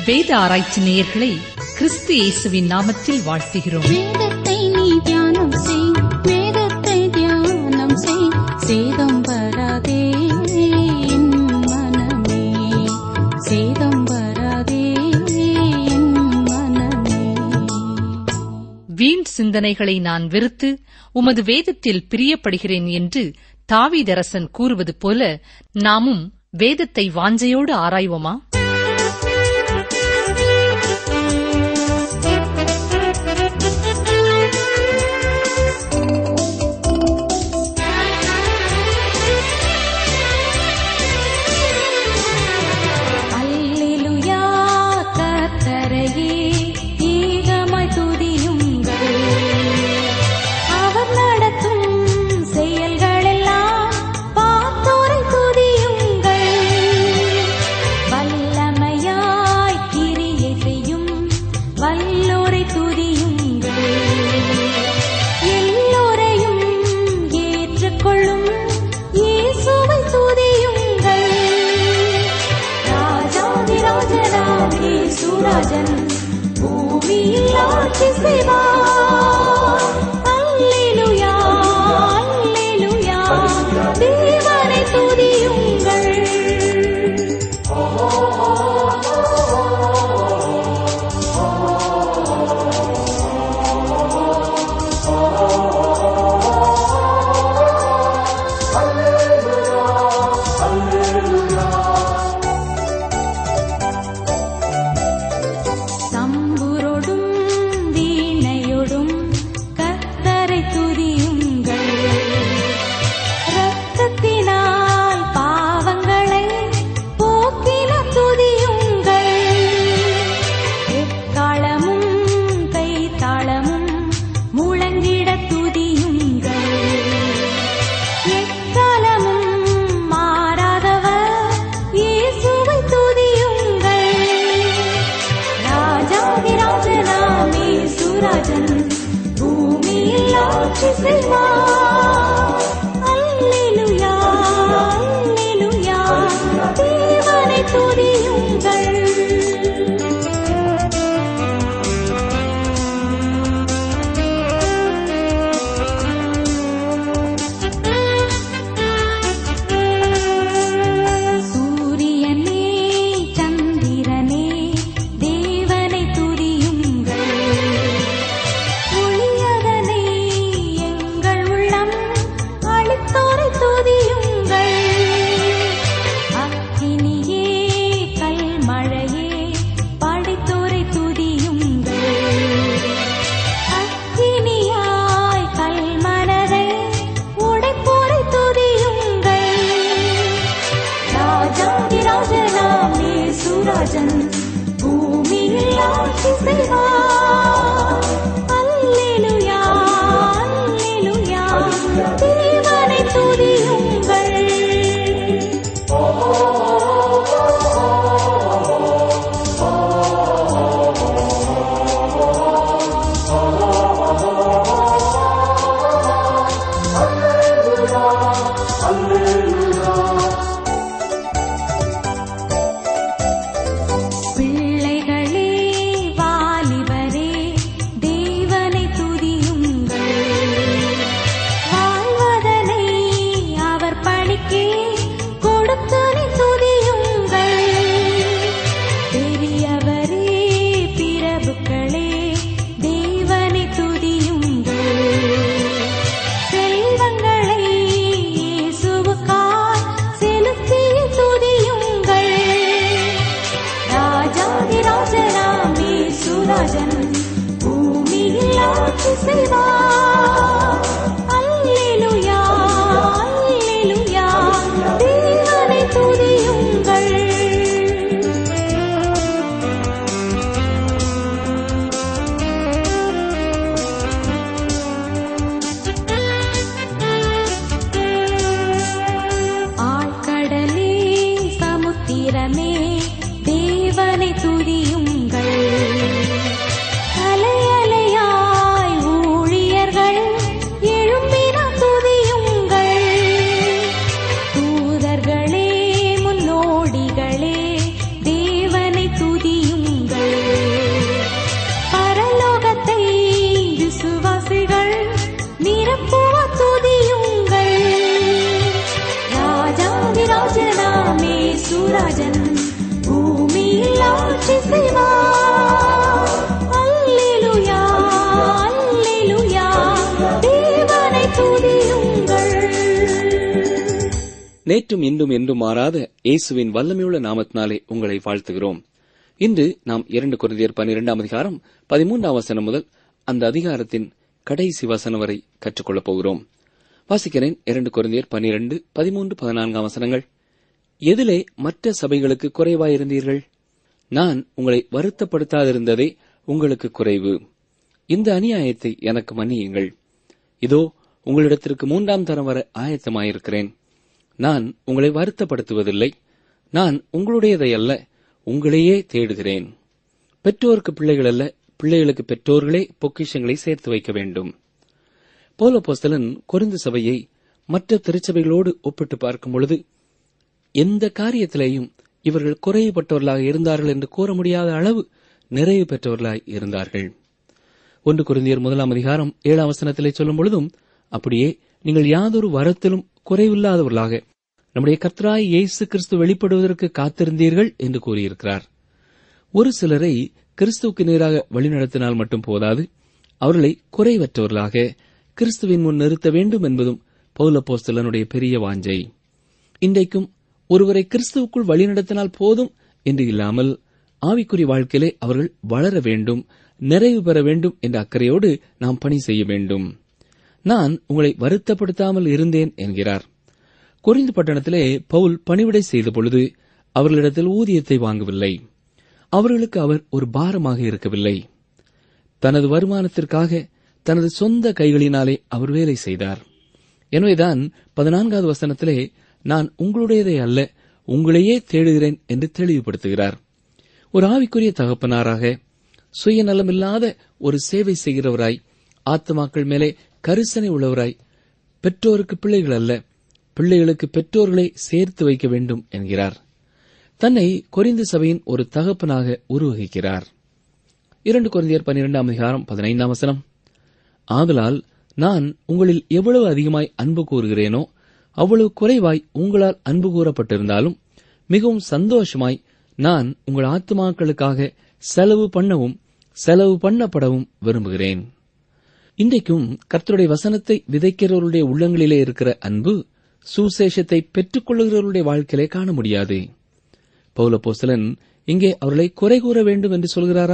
வேத ஆராய்ச்சி நேயர்களை கிறிஸ்து இயேசுவின் நாமத்தில் வாழ்த்துகிறோம் வேதத்தை நீ தியானம் செய் வேதத்தை தியானம் செய் சேதம் வராதே என் மனமே சேதம் வராதே என் மனமே வீண் சிந்தனைகளை நான் வெறுத்து உமது வேதத்தில் பிரியப்படுகிறேன் என்று தாவீதரசன் கூறுவது போல நாமும் வேதத்தை வாஞ்சையோடு ஆராய்வோமா அல்லேலூயா கர்த்தரையே ஏகமாய் துதியுங்கள் அவர் நடத்தும் செயல்களெல்லாம் பார்த்தோரை துதியுங்கள் வல்லமையாய் கிரியை செய்யும் வல்லோரை துதியுங்கள் எல்லோரையும் ஏற்றுக்கொள்ளும் இயேசுவை துதியுங்கள் ராஜாதி ராஜனாம் இயேசுராஜன் பூமியில் ஆட்சி செய்வார் அல்லேலூயா அல்லேலூயா தேவனை துதியுங்கள் தம்புரோடும் வீணையோடும் கத்தரை துதியுங்கள் இரத்தத்தினால் பாவங்களை போக்கின துதியுங்கள் எக்காலமும் கைத்தாளமும் முழங்கிட துதியுங்கள் எக்காலமும் மாறாதவர் இயேசுவை துதியுங்கள் ராஜாதி ராஜனாமே சுராஜன் பூமியில் ஆட்சி செய்வார் அல்லேலூயா அல்லேலூயா தேவனை துதியுங்கள் சூரியனே சந்திரனே தேவனை துதியுங்கள் ஒளியதனை எங்கள் உள்ளம் அளித்தோரை துதியுங்கள் அக்கினியே கல்மழையே படைத்தோரை துதியுங்கள் அக்கினியாய் கல்மனதை உடைப்போரை துதியுங்கள் ராஜாதி ராஜனாமே சுராஜன் பூமியில் ஆட்சி செய்வார் அல்லேலூயா அல்லேலூயா தேவனை துதியுங்கள் பிள்ளைகளே வாலிபரே தேவனை துதியுங்கள் வாழ்வதனை அவர் பணிக்கே கொடுத்தனை துதியுங்கள் பெரியவரே பிரபுக்களே தேவனை துதியுங்கள் செல்வங்களை இயேசுவுக்காய் செலுத்தி துதியுங்கள் ராஜாதி ராஜனாமே சுராஜன் பூமியில் ஆட்சி செய்வார் அல்லேலூயா அல்லேலூயா தேவனை துதியுங்கள் ஆழ்கடலே சமுத்திரமே தேவனை துதியுங்கள் அலை அலையாய் ஊழியர்கள் எழும்பின துதியுங்கள் தூதர்களே முன்னோடிகளே தேவனை துதியுங்கள் இயேசுராஜன் பூமியில் ஆட்சி செய்வார் அல்லேலூயா அல்லேலூயா தேவனை துதியுங்கள் நேற்றும் இன்றும் என்றும் மாறாத இயேசுவின் வல்லமையுள்ள நாமத்தினாலே உங்களை வாழ்த்துகிறோம் இன்று நாம் இரண்டு குருந்தியர் பன்னிரெண்டாம் அதிகாரம் பதிமூன்றாம் வசனம் முதல் அந்த அதிகாரத்தின் கடைசி வசனம் வரை கற்றுக்கொள்ளப் போகிறோம் வாசிக்கிறேன் இரண்டு குருந்தியர் பன்னிரண்டு பதிமூன்று பதினான்காம் வசனங்கள் எதிலே மற்ற சபைகளுக்கு குறைவாயிருந்தீர்கள் நான் உங்களை வருத்தப்படுத்தாதிருந்ததே உங்களுக்கு குறைவு இந்த அநியாயத்தை எனக்கு மன்னியுங்கள் இதோ உங்களிடத்திற்கு மூன்றாம் தரம் வர ஆயத்தமாயிருக்கிறேன் நான் உங்களை வருத்தப்படுத்துவதில்லை நான் உங்களுடையதை அல்ல உங்களையே தேடுகிறேன் பெற்றோருக்கு பிள்ளைகள் அல்ல பிள்ளைகளுக்கு பெற்றோர்களே பொக்கிஷங்களை சேர்த்து வைக்க வேண்டும் போலப்போஸ்தலன் கொரிந்து சபையை மற்ற திருச்சபைகளோடு ஒப்பிட்டு பார்க்கும் பொழுது எந்த காரியத்திலேயும் இவர்கள் குறைவுபட்டவர்களாக இருந்தார்கள் என்று கூற முடியாத அளவு நிறைவு பெற்றவர்களாய் இருந்தார்கள் ஒன்று குருந்தியர் முதலாம் அதிகாரம் ஏழாம் வசனத்திலே சொல்லும் பொழுதும் அப்படியே நீங்கள் யாதொரு வரத்திலும் குறைவில்லாதவர்களாக நம்முடைய கர்த்தராய் இயேசு கிறிஸ்து வெளிப்படுவதற்கு காத்திருந்தீர்கள் என்று கூறியிருக்கிறார் ஒரு சிலரை கிறிஸ்துவுக்கு நேராக வழிநடத்தினால் மட்டும் போதாது அவர்களை குறைவற்றவர்களாக கிறிஸ்துவின் முன் நிறுத்த வேண்டும் என்பதும் பௌலப்போஸ்தலனுடைய பெரிய வாஞ்சை இன்றைக்கும் ஒருவரை கிறிஸ்துவுக்குள் வழிநடத்தினால் போதும் என்று இல்லாமல் ஆவிக்குரிய வாழ்க்கையிலே அவர்கள் வளர வேண்டும் நிறைவு பெற வேண்டும் என்ற அக்கறையோடு நாம் பணி செய்ய வேண்டும் நான் உங்களை வருத்தப்படுத்தாமல் இருந்தேன் என்கிறார் கொரிந்து பட்டணத்திலே பவுல் பணிவிடை செய்த பொழுது அவர்களிடத்தில் ஊதியத்தை வாங்கவில்லை அவர்களுக்கு அவர் ஒரு பாரமாக இருக்கவில்லை தனது வருமானத்திற்காக தனது சொந்த கைகளினாலே அவர் வேலை செய்தார் எனவேதான் பதினான்காவது வசனத்திலே நான் உங்களுடையதை அல்ல உங்களையே தேடுகிறேன் என்று தெளிவுபடுத்துகிறார் ஒரு ஆவிக்குரிய தகப்பனாராக சுயநலமில்லாத ஒரு சேவை செய்கிறவராய் ஆத்மாக்கள் மேலே கரிசனை உள்ளவராய் பெற்றோருக்கு பிள்ளைகள் அல்ல பிள்ளைகளுக்கு பெற்றோர்களை சேர்த்து வைக்க வேண்டும் என்கிறார் தன்னை கொரிந்து சபையின் ஒரு தகப்பனாக உருவகிக்கிறார் இரண்டு கொரிந்தியர் பன்னிரெண்டாம் அதிகாரம் பதினைந்தாம் வசனம் ஆதலால் நான் உங்களில் எவ்வளவு அதிகமாய் அன்பு கூறுகிறேனோ அவ்வளவு குறைவாய் உங்களால் அன்பு கூறப்பட்டிருந்தாலும் மிகவும் சந்தோஷமாய் நான் உங்கள் ஆத்துமாக்களுக்காக செலவு பண்ணவும் செலவு பண்ணப்படவும் விரும்புகிறேன் இன்றைக்கும் கர்த்தருடைய வசனத்தை விதைக்கிறவருடைய உள்ளங்களிலே இருக்கிற அன்பு சுசேஷத்தை பெற்றுக் கொள்ளுகிறவருடைய வாழ்க்கையிலே காண முடியாது பௌலப்போஸ்தலன் இங்கே அவர்களை குறை கூற வேண்டும் என்று சொல்கிறாரா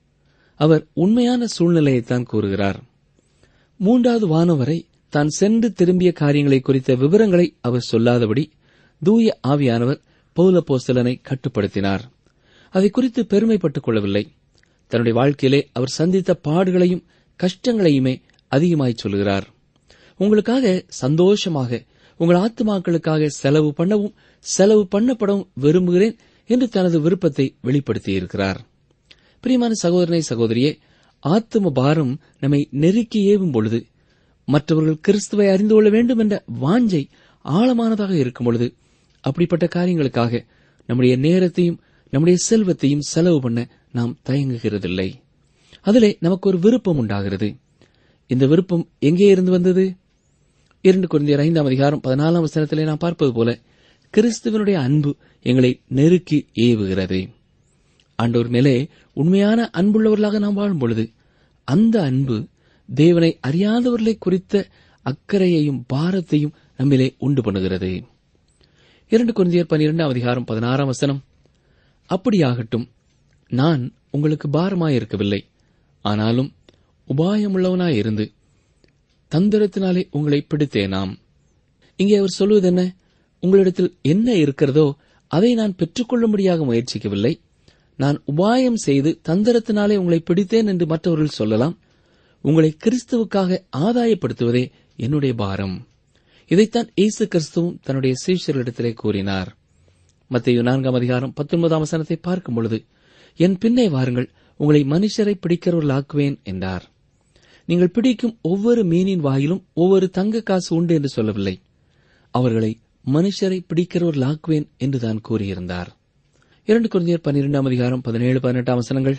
அவர் உண்மையான சூழ்நிலையைத்தான் கூறுகிறார் மூன்றாவது வானம் வரை தான் சென்று திரும்பிய காரியங்களை குறித்த விவரங்களை அவர் சொல்லாதபடி தூய ஆவியானவர் பௌலப்போஸ்தலனை கட்டுப்படுத்தினார் அதை குறித்து பெருமைப்பட்டுக் கொள்ளவில்லை தன்னுடைய வாழ்க்கையிலே அவர் சந்தித்த பாடுகளையும் கஷ்டங்களையுமே அதிகமாய் சொல்கிறார் உங்களுக்காக சந்தோஷமாக உங்கள் ஆத்துமாக்களுக்காக செலவு பண்ணவும் செலவு பண்ணப்படவும் விரும்புகிறேன் என்று தனது விருப்பத்தை வெளிப்படுத்தியிருக்கிறார் பிரியமான சகோதரனை சகோதரியே ஆத்தும பாரம் நம்மை நெருக்கி ஏவும் பொழுது மற்றவர்கள் கிறிஸ்துவை அறிந்து கொள்ள வேண்டும் என்ற வாஞ்சை ஆழமானதாக இருக்கும் பொழுது அப்படிப்பட்ட காரியங்களுக்காக நம்முடைய நேரத்தையும் நம்முடைய செல்வத்தையும் செலவு பண்ண நாம் தயங்குகிறதில்லை அதிலே நமக்கு ஒரு விருப்பம் உண்டாகிறது இந்த விருப்பம் எங்கே இருந்து வந்தது இரண்டு குழந்தையர் ஐந்தாம் அதிகாரம் பதினாலாம் வசனத்திலே நாம் பார்ப்பது போல கிறிஸ்துவனுடைய அன்பு எங்களை நெருக்கி ஏவுகிறது ஆண்டவர் மேலே உண்மையான அன்புள்ளவர்களாக நாம் வாழும் பொழுது அந்த அன்பு தேவனை அறியாதவர்களை குறித்த அக்கறையையும் பாரத்தையும் நம்மிலே உண்டு பண்ணுகிறது இரண்டு குழந்தையர் பன்னிரெண்டாம் அதிகாரம் பதினாறாம் வசனம் அப்படியாகட்டும் நான் உங்களுக்கு பாரமாயிருக்கவில்லை ஆனாலும் உபாயமுள்ளவனாயிருந்து தந்திரத்தினாலே உங்களை பிடித்தேனாம் இங்கே அவர் சொல்வது என்ன உங்களிடத்தில் என்ன இருக்கிறதோ அதை நான் பெற்றுக்கொள்ளும்படியாக முயற்சிக்கவில்லை நான் உபாயம் செய்து தந்திரத்தினாலே உங்களை பிடித்தேன் என்று மற்றவர்கள் சொல்லலாம் உங்களை கிறிஸ்துவுக்காக ஆதாயப்படுத்துவதே என்னுடைய பாரம் இதைத்தான் இயேசு கிறிஸ்துவும் தன்னுடைய சீஷர்களிடத்திலே கூறினார் மத்திய நான்காம் அதிகாரம் பத்தொன்பதாம் வசனத்தை பார்க்கும் பொழுது என் பின்னே வாருங்கள் உங்களை மனுஷரை பிடிக்கிறவர்களாக்குவேன் என்றார் நீங்கள் பிடிக்கும் ஒவ்வொரு மீனின் வாயிலும் ஒவ்வொரு தங்க காசு உண்டு என்று சொல்லவில்லை அவர்களை மனுஷரை பிடிக்கிறவர்களாக்குவேன் என்று தான் கூறியிருந்தார் இரண்டு குழந்தையர் பன்னிரெண்டாம் அதிகாரம் பதினேழு பதினெட்டாம் வசனங்கள்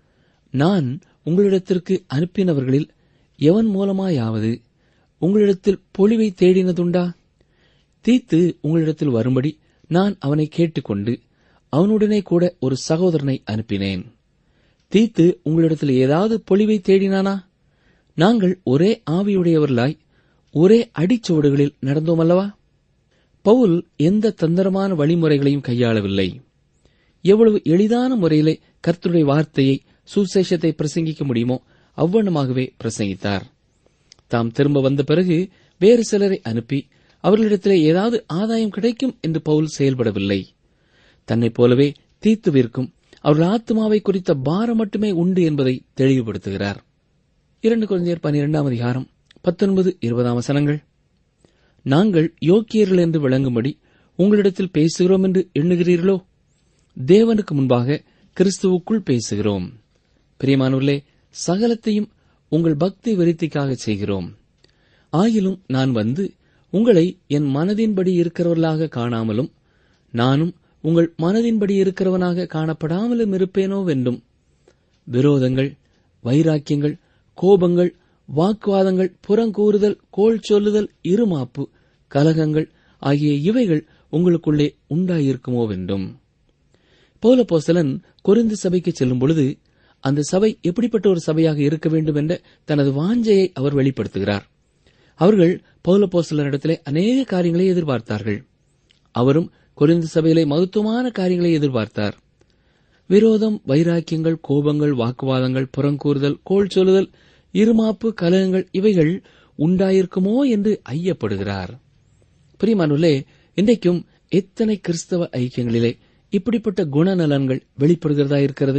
நான் உங்களிடத்திற்கு அனுப்பினவர்களில் எவன் மூலமாயாவது உங்களிடத்தில் பொலிவை தேடினதுண்டா தீத்து உங்களிடத்தில் வரும்படி நான் அவனை கேட்டுக்கொண்டு அவனுடனே கூட ஒரு சகோதரனை அனுப்பினேன் தீத்து உங்களிடத்தில் ஏதாவது பொலிவை தேடினானா நாங்கள் ஒரே ஆவியுடையவர்களாய் ஒரே அடிச்சுவடுகளில் நடந்தோம் அல்லவா பவுல் எந்த தந்திரமான வழிமுறைகளையும் கையாளவில்லை எவ்வளவு எளிதான முறையிலே கர்த்தருடைய வார்த்தையை சுசேஷத்தை பிரசங்கிக்க முடியுமோ அவ்வண்ணமாகவே பிரசங்கித்தார் தாம் திரும்ப வந்த பிறகு வேறு சிலரை அனுப்பி அவர்களிடத்திலே ஏதாவது ஆதாயம் கிடைக்கும் என்று பவுல் செயல்படவில்லை தன்னைப் போலவே தீத்துவிற்கும் அவர்கள் ஆத்மாவை குறித்த பாரம் மட்டுமே உண்டு என்பதை தெளிவுபடுத்துகிறார் இரண்டு குழந்தையர் பனிரெண்டாம் அதிகாரம் பத்தொன்பது இருபதாம் வசனங்கள் நாங்கள் யோக்கியர்கள் என்று விளங்கும்படி உங்களிடத்தில் பேசுகிறோம் என்று எண்ணுகிறீர்களோ தேவனுக்கு முன்பாக கிறிஸ்துவுக்குள் பேசுகிறோம் பிரியமானவர்களே சகலத்தையும் உங்கள் பக்தி விருத்திக்காக செய்கிறோம் ஆயிலும் நான் வந்து உங்களை என் மனதின்படி இருக்கிறவர்களாக காணாமலும் நானும் உங்கள் மனதின்படி இருக்கிறவனாக காணப்படாமலும் இருப்பேனோவென்றும் விரோதங்கள் வைராக்கியங்கள் கோபங்கள் வாக்குவாதங்கள் புறங்கூறுதல் கோள் சொல்லுதல் இருமாப்பு கலகங்கள் ஆகிய இவைகள் உங்களுக்குள்ளே உண்டாயிருக்குமோவென்றும் பௌலப்போஸ்தலன் கொரிந்து சபைக்கு செல்லும் பொழுது அந்த சபை எப்படிப்பட்ட ஒரு சபையாக இருக்க வேண்டும் என்ற தனது வாஞ்சையை அவர் வெளிப்படுத்துகிறார் அவர்கள் பௌலப்போஸ்தலனிடத்திலே அநேக காரியங்களை எதிர்பார்த்தார்கள் அவரும் கொரிந்து சபையிலே மகத்துவமான காரியங்களை எதிர்பார்த்தார் விரோதம் வைராக்கியங்கள் கோபங்கள் வாக்குவாதங்கள் புறங்கூறுதல் கோள் சொல்லுதல் இருமாப்பு கலகங்கள் இவைகள் உண்டாயிருக்குமோ என்று ஐயப்படுகிறார் பிரியமானுள்ளே இன்றைக்கும் எத்தனை கிறிஸ்தவ ஐக்கியங்களிலே இப்படிப்பட்ட குணநலன்கள் வெளிப்படுகிறதா இருக்கிறது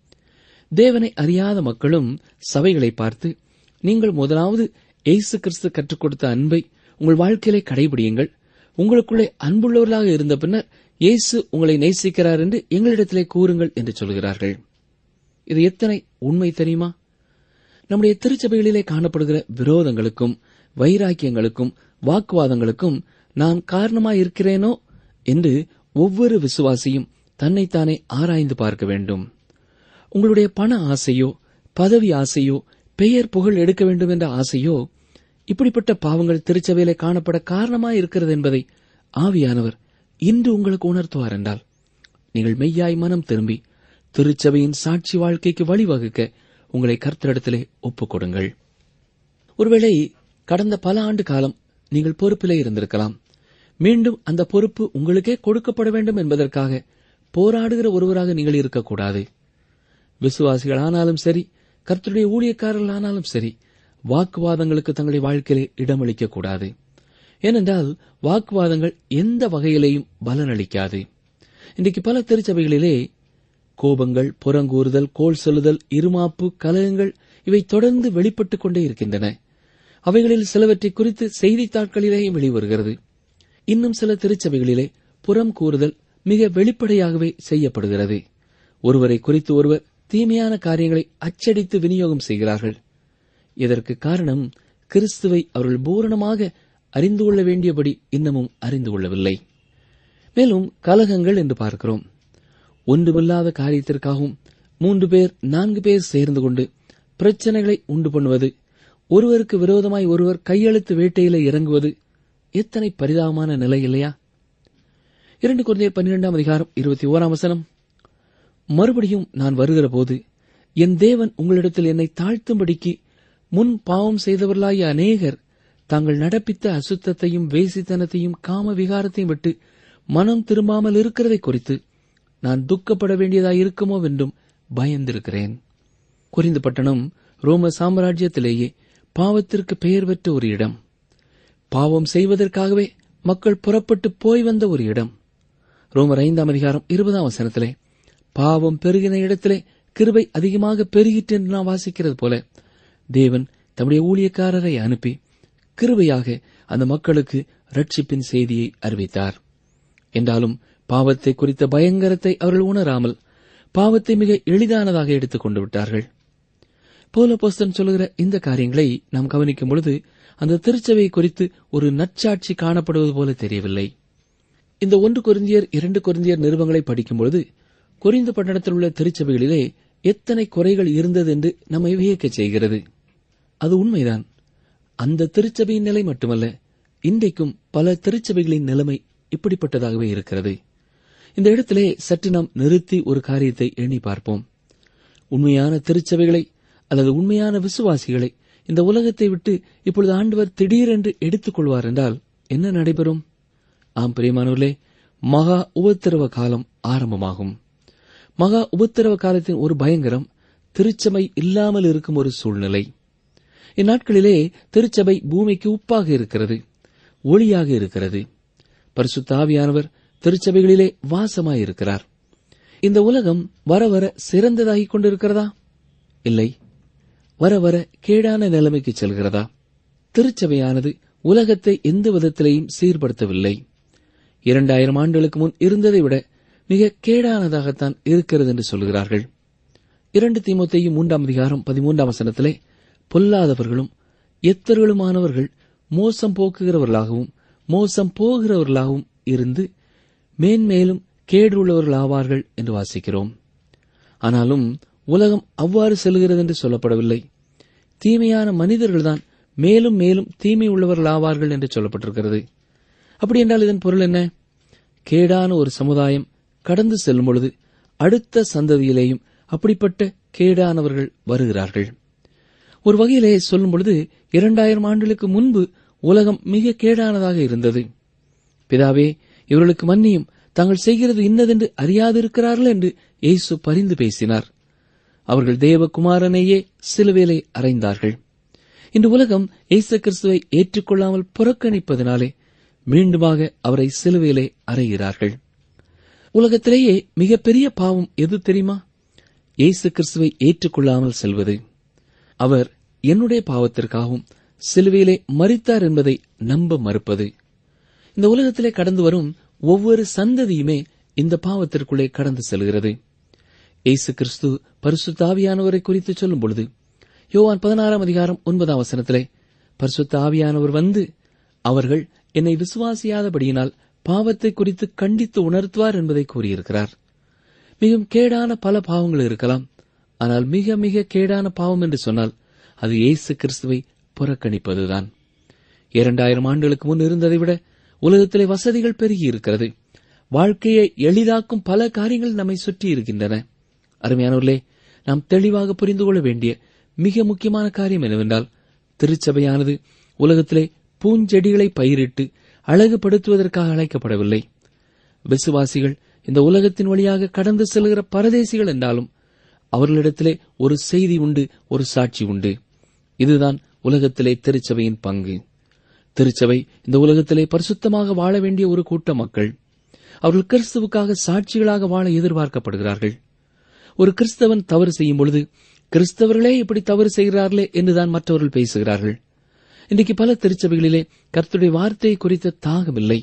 தேவனை அறியாத மக்களும் சபைகளை பார்த்து நீங்கள் முதலாவது இயேசு கிறிஸ்து கற்றுக் கொடுத்த அன்பை உங்கள் வாழ்க்கையிலே கடைபிடியுங்கள் உங்களுக்குள்ளே அன்புள்ளவர்களாக இருந்த பின்னர் இயேசு உங்களை நேசிக்கிறார் என்று எங்களிடத்திலே கூறுங்கள் என்று சொல்கிறார்கள் இது எத்தனை உண்மை தெரியுமா நம்முடைய திருச்சபைகளிலே காணப்படுகிற விரோதங்களுக்கும் வைராக்கியங்களுக்கும் வாக்குவாதங்களுக்கும் நான் காரணமாயிருக்கிறேனோ என்று ஒவ்வொரு விசுவாசியும் தன்னைத்தானே ஆராய்ந்து பார்க்க வேண்டும் உங்களுடைய பண ஆசையோ பதவி ஆசையோ பெயர் புகழ் எடுக்க வேண்டும் என்ற ஆசையோ இப்படிப்பட்ட பாவங்கள் திருச்சபையிலே காணப்பட காரணமாய் இருக்கிறது என்பதை ஆவியானவர் இன்று உங்களுக்கு உணர்த்துவார் என்றால் நீங்கள் மெய்யாய் மனம் திரும்பி திருச்சபையின் சாட்சி வாழ்க்கைக்கு வழிவகுக்க உங்களை கர்த்தரிடத்திலே ஒப்புக் கொடுங்கள் ஒருவேளை கடந்த பல ஆண்டு காலம் நீங்கள் பொறுப்பிலே இருந்திருக்கலாம் மீண்டும் அந்த பொறுப்பு உங்களுக்கே கொடுக்கப்பட வேண்டும் என்பதற்காக போராடுகிற ஒருவராக நீங்கள் இருக்கக்கூடாது விசுவாசிகள் ஆனாலும் சரி கர்த்தருடைய ஊழியக்காரர்கள் ஆனாலும் சரி வாக்குவாதங்களுக்கு தங்களுடைய வாழ்க்கையிலே இடமளிக்க கூடாது ஏனென்றால் வாக்குவாதங்கள் எந்த வகையிலேயும் பலனளிக்காது இன்றைக்கு பல திருச்சபைகளிலே கோபங்கள் புறங்கூறுதல் கோல் சொல்லுதல் இருமாப்பு கலகங்கள் இவை தொடர்ந்து வெளிப்பட்டுக் கொண்டே இருக்கின்றன அவைகளில் சிலவற்றை குறித்து செய்தித்தாட்களிலேயும் வெளிவருகிறது இன்னும் சில திருச்சபைகளிலே புறம் கூறுதல் மிக வெளிப்படையாகவே செய்யப்படுகிறது ஒருவரை குறித்து ஒருவர் தீமையான காரியங்களை அச்சடித்து விநியோகம் செய்கிறார்கள் இதற்கு காரணம் கிறிஸ்துவை அவர்கள் பூரணமாக அறிந்து கொள்ள வேண்டியபடி இன்னமும் அறிந்து கொள்ளவில்லை மேலும் கலகங்கள் என்று பார்க்கிறோம் ஒன்றுமில்லாத காரியத்திற்காகவும் மூன்று பேர் நான்கு பேர் சேர்ந்து கொண்டு பிரச்சனைகளை உண்டு பண்ணுவது ஒருவருக்கு விரோதமாய் ஒருவர் கையெழுத்து வேட்டையில இறங்குவது எத்தனை பரிதாபமான நிலை இல்லையா இரண்டு குழந்தையர் பன்னிரெண்டாம் அதிகாரம் இருபத்தி ஓராம் வசனம் மறுபடியும் நான் வருகிற போது என் தேவன் உங்களிடத்தில் என்னை தாழ்த்தும்படிக்கு முன் பாவம் செய்தவர்களாகிய அநேகர் தாங்கள் நடப்பித்த அசுத்தத்தையும் வேசித்தனத்தையும் காம விகாரத்தையும் விட்டு மனம் திரும்பாமல் இருக்கிறதை குறித்து நான் துக்கப்பட வேண்டியதாய் இருக்குமோ என்றும் பயந்திருக்கிறேன் குறிந்து பட்டணம் ரோம சாம்ராஜ்யத்திலேயே பாவத்திற்கு பெயர் பெற்ற ஒரு இடம் பாவம் செய்வதற்காகவே மக்கள் புறப்பட்டு போய் வந்த ஒரு இடம் ரோமர் ஐந்தாம் அதிகாரம் இருபதாம் வசனத்திலே பாவம் பெருகின இடத்திலே கிருபை அதிகமாக பெருகிற்று என்று நாம் வாசிக்கிறது போல தேவன் தம்முடைய ஊழியக்காரரை அனுப்பி கிருபையாக அந்த மக்களுக்கு ரட்சிப்பின் செய்தியை அறிவித்தார் என்றாலும் பாவத்தை குறித்த பயங்கரத்தை அவர்கள் உணராமல் பாவத்தை மிக எளிதானதாக எடுத்துக் கொண்டு விட்டார்கள் போலபோஸ்தன் சொல்லுகிற இந்த காரியங்களை நாம் கவனிக்கும் பொழுது அந்த திருச்சபை குறித்து ஒரு நற்சாட்சி காணப்படுவது போல தெரியவில்லை இந்த ஒன்று கொரிந்தியர் இரண்டு கொரிந்தியர் நிறுவங்களை படிக்கும்பொழுது கொரிந்து பட்டணத்தில் உள்ள திருச்சபைகளிலே எத்தனை குறைகள் இருந்தது என்று நம்மை வியக்கச் செய்கிறது அது உண்மைதான் அந்த திருச்சபையின் நிலை மட்டுமல்ல இன்றைக்கும் பல திருச்சபைகளின் நிலைமை இப்படிப்பட்டதாகவே இருக்கிறது இந்த இடத்திலே சற்று நாம் நிறுத்தி ஒரு காரியத்தை எண்ணி பார்ப்போம் உண்மையான திருச்சபைகளை அல்லது உண்மையான விசுவாசிகளை இந்த உலகத்தை விட்டு இப்பொழுது ஆண்டவர் திடீரென்று எடுத்துக் கொள்வார் என்றால் என்ன நடைபெறும் ஆம் பிரியமானவர்களே மகா உபத்திரவ காலம் ஆரம்பமாகும் மகா உபத்திரவ காலத்தின் ஒரு பயங்கரம் திருச்சபை இல்லாமல் இருக்கும் ஒரு சூழ்நிலை இந்நாட்களிலே திருச்சபை பூமிக்கு உப்பாக இருக்கிறது ஒளியாக இருக்கிறது பரிசுத்த ஆவியானவர் திருச்சபைகளிலே வாசமாயிருக்கிறார் இந்த உலகம் வர வர சிறந்ததாகிக் கொண்டிருக்கிறதா இல்லை வர வர கேடான நிலைமைக்கு செல்கிறதா திருச்சபையானது உலகத்தை எந்த விதத்திலேயும் சீர்படுத்தவில்லை இரண்டாயிரம் ஆண்டுகளுக்கு முன் இருந்ததை விட மிக கேடானதாகத்தான் இருக்கிறது என்று சொல்கிறார்கள் இரண்டு தீமோத்தேயும் மூன்றாம் அதிகாரம் பதிமூன்றாம் வசனத்திலே பொல்லாதவர்களும் எத்தர்களுமானவர்கள் மோசம் போக்குகிறவர்களாகவும் மோசம் போகிறவர்களாகவும் இருந்து மேன்மேலும் கேடுள்ளவர்களாவார்கள் என்று வாசிக்கிறோம் ஆனாலும் உலகம் அவ்வாறு செல்கிறது என்று சொல்லப்படவில்லை தீமையான மனிதர்கள்தான் மேலும் மேலும் தீமை உள்ளவர்களாவார்கள் என்று சொல்லப்பட்டிருக்கிறது அப்படி என்றால் இதன் பொருள் என்ன கேடான ஒரு சமுதாயம் கடந்து செல்லும் பொழுது அடுத்த சந்ததியிலேயும் அப்படிப்பட்ட கேடானவர்கள் வருகிறார்கள் ஒரு வகையிலே சொல்லும் பொழுது இரண்டாயிரம் ஆண்டுகளுக்கு முன்பு உலகம் மிக கேடானதாக இருந்தது பிதாவே இவர்களுக்கு மன்னியும் தாங்கள் செய்கிறது இன்னதென்று அறியாதிருக்கிறார்கள் என்று இயேசு பரிந்து பேசினார் அவர்கள் தேவகுமாரனையே சிலுவேலை அறைந்தார்கள் இன்று உலகம் இயேசு கிறிஸ்துவை ஏற்றுக்கொள்ளாமல் புறக்கணிப்பதனாலே மீண்டுமாக அவரை சிலுவையிலே அறைகிறார்கள் உலகத்திலேயே மிகப்பெரிய பாவம் எது தெரியுமா இயேசு கிறிஸ்துவை ஏற்றுக்கொள்ளாமல் செல்வது அவர் என்னுடைய பாவத்திற்காகவும் சிலுவையிலே மறித்தார் என்பதை நம்ப மறுப்பது இந்த உலகத்திலே கடந்து வரும் ஒவ்வொரு சந்ததியுமே இந்த பாவத்திற்குள்ளே கடந்து செல்கிறது இயேசு கிறிஸ்து பரிசுத்த ஆவியானவரை குறித்து சொல்லும் பொழுது யோவான் பதினாறாம் அதிகாரம் ஒன்பதாம் வசனத்திலே பரிசுத்த ஆவியானவர் வந்து அவர்கள் என்னை விசுவாசியாதபடியினால் பாவத்தை குறித்து கண்டித்து உணர்த்துவார் என்பதை கூறியிருக்கிறார் மிகவும் கேடான பல பாவங்கள் இருக்கலாம் ஆனால் மிக மிக கேடான பாவம் என்று சொன்னால் அது இயேசு கிறிஸ்துவை புறக்கணிப்பதுதான் இரண்டாயிரம் ஆண்டுகளுக்கு முன் இருந்ததை விட உலகத்திலே வசதிகள் பெருகி இருக்கிறது வாழ்க்கையை எளிதாக்கும் பல காரியங்கள் நம்மை சுற்றி இருக்கின்றன அருமையானவர்களே நாம் தெளிவாக புரிந்து கொள்ள வேண்டிய மிக முக்கியமான காரியம் என்னவென்றால் திருச்சபையானது உலகத்திலே பூஞ்செடிகளை பயிரிட்டு அழகுபடுத்துவதற்காக அழைக்கப்படவில்லை விசுவாசிகள் இந்த உலகத்தின் வழியாக கடந்து செல்கிற பரதேசிகள் என்றாலும் அவர்களிடத்திலே ஒரு செய்தி உண்டு ஒரு சாட்சி உண்டு இதுதான் உலகத்திலே திருச்சபையின் பங்கு திருச்சபை இந்த உலகத்திலே பரிசுத்தமாக வாழ வேண்டிய ஒரு கூட்ட மக்கள் அவர்கள் கிறிஸ்துவுக்காக சாட்சிகளாக வாழ எதிர்பார்க்கப்படுகிறார்கள் ஒரு கிறிஸ்தவன் தவறு செய்யும் பொழுது கிறிஸ்தவர்களே இப்படி தவறு செய்கிறார்களே என்றுதான் மற்றவர்கள் பேசுகிறார்கள் இன்றைக்கு பல திருச்சபைகளிலே கர்த்தருடைய வார்த்தையை குறித்த தாகமில்லை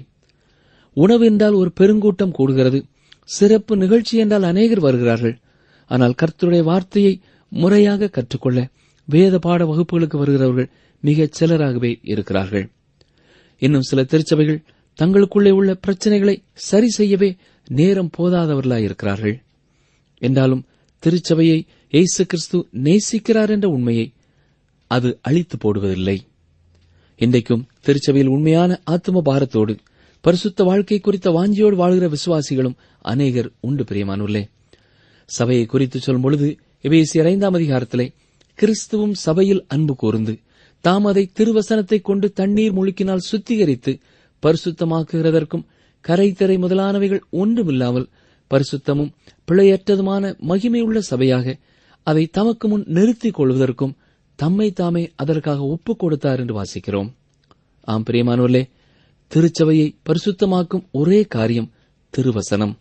உணவு என்றால் ஒரு பெருங்கூட்டம் கூடுகிறது சிறப்பு நிகழ்ச்சி என்றால் அநேகர் வருகிறார்கள் ஆனால் கர்த்தருடைய வார்த்தையை முறையாக கற்றுக்கொள்ள வேத பாட வகுப்புகளுக்கு வருகிறவர்கள் மிகச் சிலராகவே இருக்கிறார்கள் இன்னும் சில திருச்சபைகள் தங்களுக்குள்ளே உள்ள பிரச்சனைகளை சரி செய்யவே நேரம் போதாதவர்களாயிருக்கிறார்கள் என்றாலும் திருச்சபையை இயேசு கிறிஸ்து நேசிக்கிறார் என்ற உண்மையை அது அழித்து போடுவதில்லை இன்றைக்கும் திருச்சபையில் உண்மையான ஆத்ம பாரத்தோடு பரிசுத்த வாழ்க்கை குறித்த வாஞ்சியோடு வாழ்கிற விசுவாசிகளும் அநேகர் உண்டு பிரியமானுள்ளே சபையை குறித்து சொல்லும் பொழுது எபேசியர் ஐந்தாம் அதிகாரத்திலே கிறிஸ்துவும் சபையில் அன்பு கூர்ந்து தாம் அதை திருவசனத்தை கொண்டு தண்ணீர் முழுக்கினால் சுத்திகரித்து பரிசுத்தமாக்குகிறதற்கும் கரைத்திரை முதலானவைகள் ஒன்றுமில்லாமல் பரிசுத்தமும் பிழையற்றதுமான மகிமையுள்ள சபையாக அதை தமக்கு முன் நிறுத்திக் கொள்வதற்கும் தம்மை தாமே அதற்காக ஒப்புக் கொடுத்தார் என்று வாசிக்கிறோம் ஆம் பிரியமானோர்களே திருச்சபையை பரிசுத்தமாக்கும் ஒரே காரியம் திருவசனம்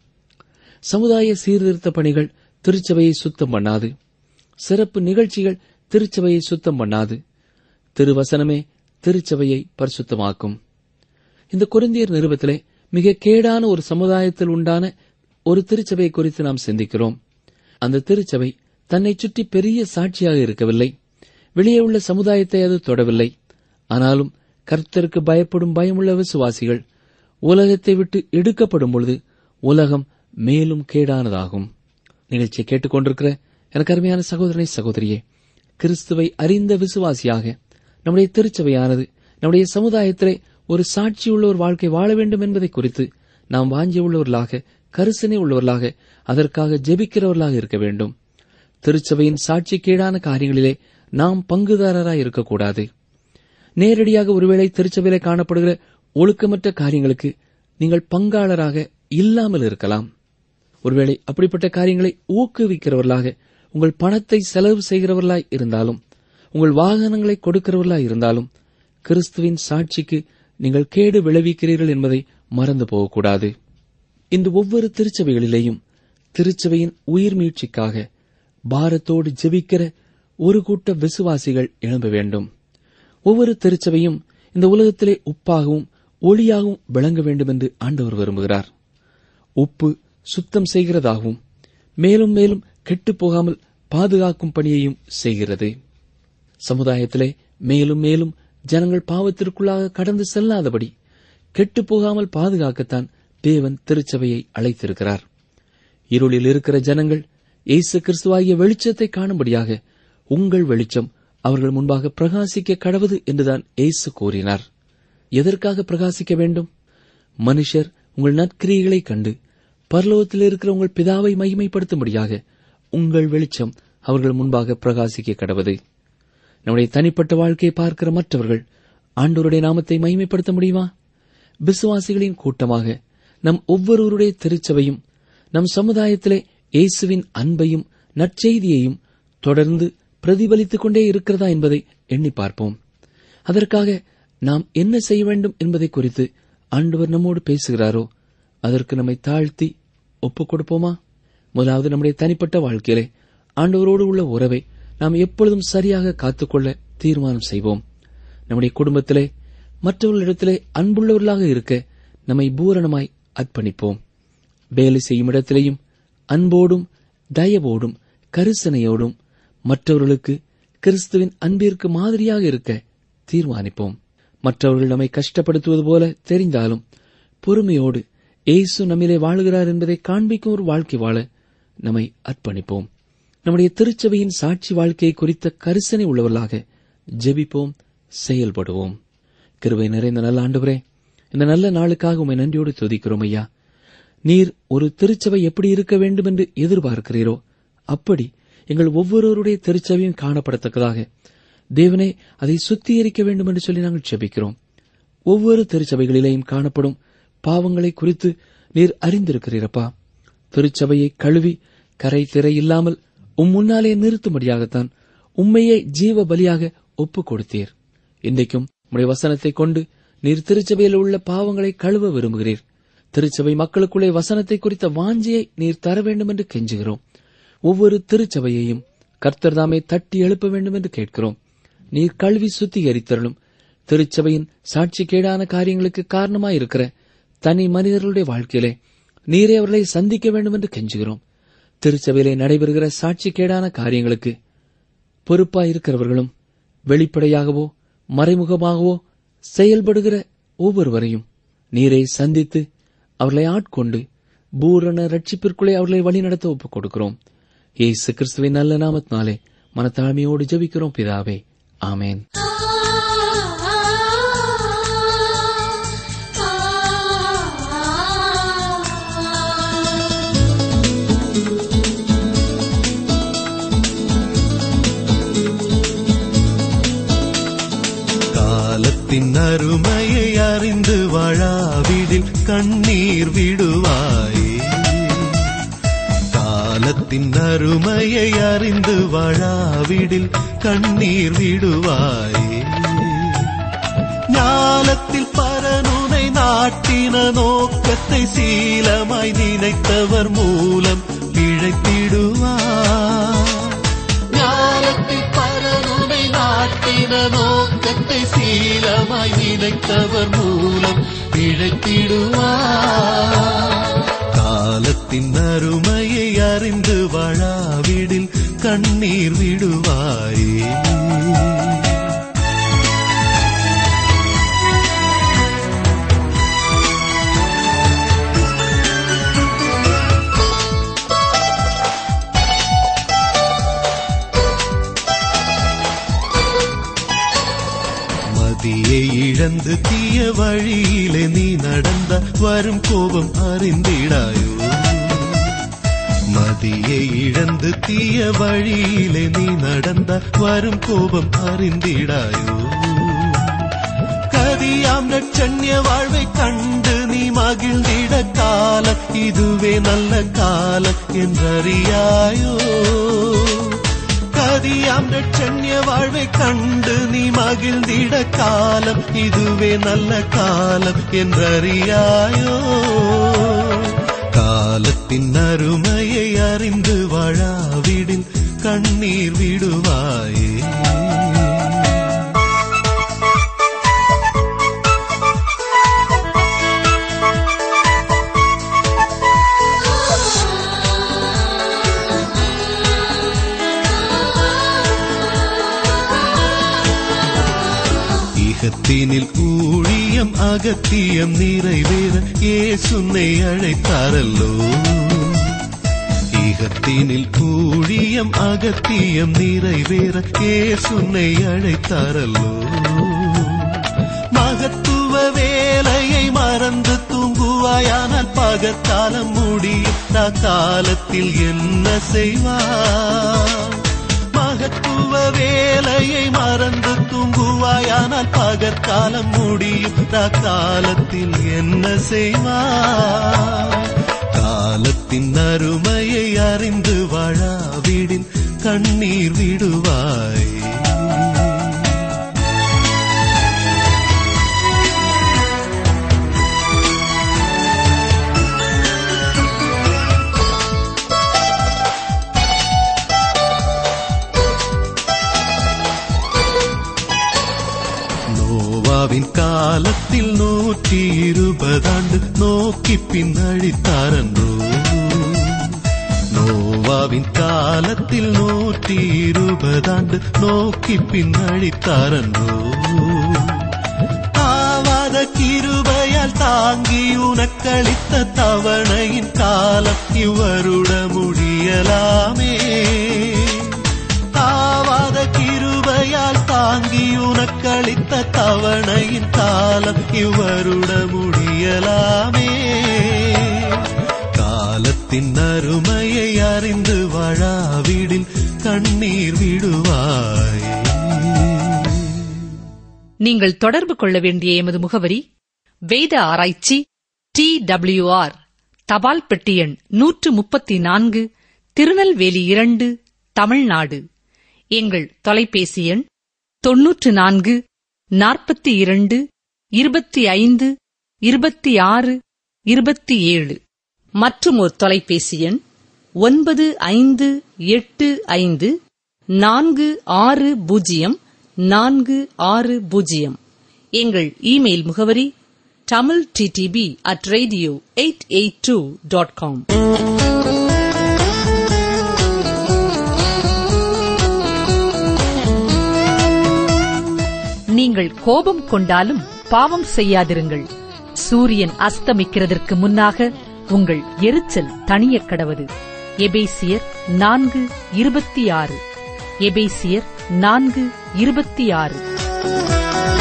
சமுதாய சீர்திருத்த பணிகள் திருச்சபையை சுத்தம் பண்ணாது சிறப்பு நிகழ்ச்சிகள் திருச்சபையை சுத்தம் பண்ணாது திருவசனமே திருச்சபையை பரிசுத்தமாக்கும் இந்த குருந்தியர் நிருபத்திலே மிக கேடான ஒரு சமுதாயத்தில் உண்டான ஒரு திருச்சபையை குறித்து நாம் சிந்திக்கிறோம் அந்த திருச்சபை தன்னை சுற்றி பெரிய சாட்சியாக இருக்கவில்லை வெளியே உள்ள சமுதாயத்தை அது தொடவில்லை ஆனாலும் கர்த்தருக்கு பயப்படும் பயமுள்ள விசுவாசிகள் உலகத்தை விட்டு எடுக்கப்படும் பொழுது உலகம் மேலும் கேடானதாகும் நிகழ்ச்சியை கேட்டுக்கொண்டிருக்கிற எனக்கு அருமையான சகோதரனை சகோதரியே கிறிஸ்துவை அறிந்த விசுவாசியாக நம்முடைய திருச்சபையானது நம்முடைய சமுதாயத்திலே ஒரு சாட்சியுள்ள ஒரு வாழ்க்கை வாழ வேண்டும் என்பதை குறித்து நாம் வாஞ்சி உள்ளவர்களாக கரிசனை உள்ளவர்களாக அதற்காக ஜெபிக்கிறவர்களாக இருக்க வேண்டும் திருச்சபையின் சாட்சிக்கேடான காரியங்களிலே நாம் பங்குதாரராய் இருக்கக்கூடாது நேரடியாக ஒருவேளை திருச்சபையிலே காணப்படுகிற ஒழுக்கமற்ற காரியங்களுக்கு நீங்கள் பங்காளராக இல்லாமல் இருக்கலாம் ஒருவேளை அப்படிப்பட்ட காரியங்களை ஊக்குவிக்கிறவர்களாக உங்கள் பணத்தை செலவு செய்கிறவர்களாய் இருந்தாலும் உங்கள் வாகனங்களை கொடுக்கிறவர்களாய் இருந்தாலும் கிறிஸ்துவின் சாட்சிக்கு நீங்கள் கேடு விளைவிக்கிறீர்கள் என்பதை மறந்து போகக்கூடாது இந்த ஒவ்வொரு திருச்சபைகளிலேயும் திருச்சபையின் உயிர் மீட்சிக்காக பாரத்தோடு ஜெபிக்கிற ஒரு கூட்ட விசுவாசிகள் எழும்ப வேண்டும் ஒவ்வொரு திருச்சபையும் இந்த உலகத்திலே உப்பாகவும் ஒளியாகவும் விளங்க வேண்டும் என்று ஆண்டவர் விரும்புகிறார் உப்பு சுத்தம் செய்கிறதாகவும் மேலும் மேலும் கெட்டுப் போகாமல் பாதுகாக்கும் பணியையும் செய்கிறது சமுதாயத்திலே மேலும் மேலும் ஜனங்கள் பாவத்திற்குள்ளாக கடந்து செல்லாதபடி கெட்டுப் போகாமல் பாதுகாக்கத்தான் தேவன் திருச்சபையை அழைத்திருக்கிறார் இருளில் இருக்கிற ஜனங்கள் இயேசு கிறிஸ்துவாகிய வெளிச்சத்தை காணும்படியாக உங்கள் வெளிச்சம் அவர்கள் முன்பாக பிரகாசிக்க கடவுது என்றுதான் இயேசு கூறினார் எதற்காக பிரகாசிக்க வேண்டும் மனுஷர் உங்கள் நற்கிரியைகளைக் கண்டு பரலோகத்தில் இருக்கிற உங்கள் பிதாவை மகிமைப்படுத்தும்படியாக உங்கள் வெளிச்சம் அவர்கள் முன்பாக பிரகாசிக்க கடவுது நம்முடைய தனிப்பட்ட வாழ்க்கையை பார்க்கிற மற்றவர்கள் ஆண்டவருடைய நாமத்தை மகிமைப்படுத்த முடியுமா விசுவாசிகளின் கூட்டமாக நம் ஒவ்வொருவருடைய திருச்சபையும் நம் சமுதாயத்திலே இயேசுவின் அன்பையும் நற்செய்தியையும் தொடர்ந்து பிரதிபலித்துக் கொண்டே இருக்கிறதா என்பதை எண்ணி பார்ப்போம் அதற்காக நாம் என்ன செய்ய வேண்டும் என்பதை குறித்து ஆண்டவர் நம்மோடு பேசுகிறாரோ அதற்கு நம்மை தாழ்த்தி ஒப்புக் கொடுப்போமா முதலாவது நம்முடைய தனிப்பட்ட வாழ்க்கையிலே ஆண்டவரோடு உள்ள உறவை நாம் எப்பொழுதும் சரியாக காத்துக்கொள்ள தீர்மானம் செய்வோம் நம்முடைய குடும்பத்திலே மற்றவர்களிடத்திலே அன்புள்ளவர்களாக இருக்க நம்மை பூரணமாய் அர்ப்பணிப்போம் வேலை செய்யும் இடத்திலேயும் அன்போடும் தயவோடும் கரிசனையோடும் மற்றவர்களுக்கு கிறிஸ்துவின் அன்பிற்கு மாதிரியாக இருக்க தீர்மானிப்போம் மற்றவர்கள் நம்மை கஷ்டப்படுத்துவது போல தெரிந்தாலும் பொறுமையோடு இயேசு நம்மிலே வாழுகிறார் என்பதை காண்பிக்கும் ஒரு வாழ்க்கை வாழ நம்மை அர்ப்பணிப்போம் நம்முடைய திருச்சபையின் சாட்சி வாழ்க்கையை குறித்த கரிசனை உள்ளவர்களாக ஜெபிப்போம் செயல்படுவோம் கிருபை நிறைந்த நல்ல ஆண்டவரே இந்த நல்ல நாளுக்காக உமை நன்றியோடு துதிக்கிறோம் ஐயா நீர் ஒரு திருச்சபை எப்படி இருக்க வேண்டும் என்று எதிர்பார்க்கிறீரோ அப்படி எங்கள் ஒவ்வொருவருடைய திருச்சபையும் காணப்படத்தக்கதாக தேவனே அதை சுத்திகரிக்க வேண்டும் என்று சொல்லி நாங்கள் செபிக்கிறோம் ஒவ்வொரு திருச்சபைகளிலேயும் காணப்படும் பாவங்களை குறித்து நீர் அறிந்திருக்கிறீரப்பா திருச்சபையை கழுவி கரை திரை இல்லாமல் உம் முன்னாலே நிறுத்தும்படியாகத்தான் உண்மையை ஜீவ பலியாக ஒப்புக் கொடுத்தீர் இன்றைக்கும் உடைய வசனத்தை கொண்டு நீர் திருச்சபையில் உள்ள பாவங்களை கழுவ விரும்புகிறீர் திருச்சபை மக்களுக்குள்ளே வசனத்தை குறித்த வாஞ்சியை நீர் தர வேண்டும் என்று கெஞ்சுகிறோம் ஒவ்வொரு திருச்சபையையும் கர்த்தர் தாமே தட்டி எழுப்ப வேண்டும் என்று கேட்கிறோம் நீர் கல்வி சுத்திகரித்தரலும் திருச்சபையின் சாட்சிக்கேடான காரியங்களுக்கு காரணமாயிருக்கிற தனி மனிதர்களுடைய வாழ்க்கையிலே நீரே அவர்களை சந்திக்க வேண்டும் என்று கெஞ்சுகிறோம் திருச்சபையிலே நடைபெறுகிற சாட்சிக்கேடான காரியங்களுக்கு பொறுப்பாயிருக்கிறவர்களும் வெளிப்படையாகவோ மறைமுகமாகவோ செயல்படுகிற ஒவ்வொருவரையும் நீரை சந்தித்து அவர்களை ஆட்கொண்டு பூரண ரட்சிப்பிற்குள்ளே அவர்களை வழிநடத்த ஒப்புக் கொடுக்கிறோம் இயேசு கிறிஸ்துவின் நல்ல நாமத்தினாலே மனத்தாழ்மையோடு ஜெபிக்கிறோம் பிதாவே ஆமேன் காலத்தின் அருமையை அறிந்து வாழாவிடில் கண்ணீர் விடுவாயே காலத்தின் அருமையை அறிந்து வாழாவிடில் கண்ணீர் விடுவாயே ஞானத்தில் பரனுனை நாட்டின நோக்கத்தை சீலமாய் நினைத்தவர் மூலம் பிழைத்திடுவார் ஞானத்தில் பரனுனை நாட்டின நோக்கத்தை சீலமாய் நினைத்தவர் மூலம் பிழைத்திடுவார் காலத்தின் அருமையை அறிந்து வாழாவிடில் கண்ணீர் விடுவாயே மதியை இழந்து தீய வழியிலே நீ நடந்த வரும் கோபம் அறிந்திடாயோ மதியை இழந்து தீய வழியிலே நீ நடந்த வரும் கோபம் அறிந்திடாயோ கதியாம் லட்சண்ய வாழ்வை கண்டு நீ மகிழ்ந்திட காலம் இதுவே நல்ல காலம் என்றறியாயோ கதியாம் லட்சண்ய வாழ்வை கண்டு நீ மகிழ்ந்திட காலம் இதுவே நல்ல காலம் என்றறியாயோ காலத்தின் அருமையை அறிந்து வாழாவிடில் கண்ணீர் விடுவாயே இகத்தினில் ஊழியம் அகத்தியம் நிறைவேற ஏசுன்னை அழைத்தாரல்லோ இகத்தினில் ஊழியம் அகத்தியம் நிறைவேற ஏசுன்னை அழைத்தாரல்லோ மகத்துவ வேலையை மறந்து தூங்குவாயானால் பகற்காலம் முடியும் காலத்தில் என்ன செய்வார் மகத்துவ வேலையை மறந்து தூங்குவாயானால் பகற்காலம் முடியும் காலத்தில் என்ன செய்வார் காலத்தின் அருமையை அறிந்து வாழாவிடின் கண்ணீர் விடுவாய் நோவாவின் காலத்தில் நூற்றி இருபதாண்டு நோக்கி பின்னழித்தாரன்றோ நோவாவின் காலத்தில் நூற்றி இருபதாண்டு நோக்கி பின்னழித்தாரன்றோ ஆவாத கிருபையால் தாங்கி உனக்களித்த தவணையின் காலம் இவ்வருட முடியலாமே தாவாத கிருபையால் தாங்கி உனக்களித்த தவணையின் காலம் இவ்வருட முடியலாமே காலத்தின் அருமையை அறிந்து வாழாவிடில் கண்ணீர் விடுவாய் நீங்கள் தொடர்பு கொள்ள வேண்டிய எமது முகவரி வேத ஆராய்ச்சி டி ஆர் தபால் பெட்டி எண் நூற்று முப்பத்தி நான்கு திருநெல்வேலி இரண்டு தமிழ்நாடு எங்கள் தொலைபேசி எண் தொன்னூற்று நான்கு நாற்பத்தி இரண்டு இருபத்தி ஐந்து இருபத்தி ஆறு இருபத்தி ஏழு மற்றும் ஒரு தொலைபேசி எண் ஒன்பது ஐந்து எட்டு ஐந்து நான்கு ஆறு பூஜ்ஜியம் நான்கு ஆறு பூஜ்ஜியம் எங்கள் இமெயில் முகவரி Tamil DDP at radio eight eight two dot com நீங்கள் கோபம் கொண்டாலும் பாவம் செய்யாதிருங்கள் சூரியன் அஸ்தமிக்கிறதற்கு முன்னாக உங்கள் எரிச்சல் தணியக் கடவது எபேசியர் நான்கு இருபத்தி ஆறு எபேசியர் நான்கு இருபத்தி ஆறு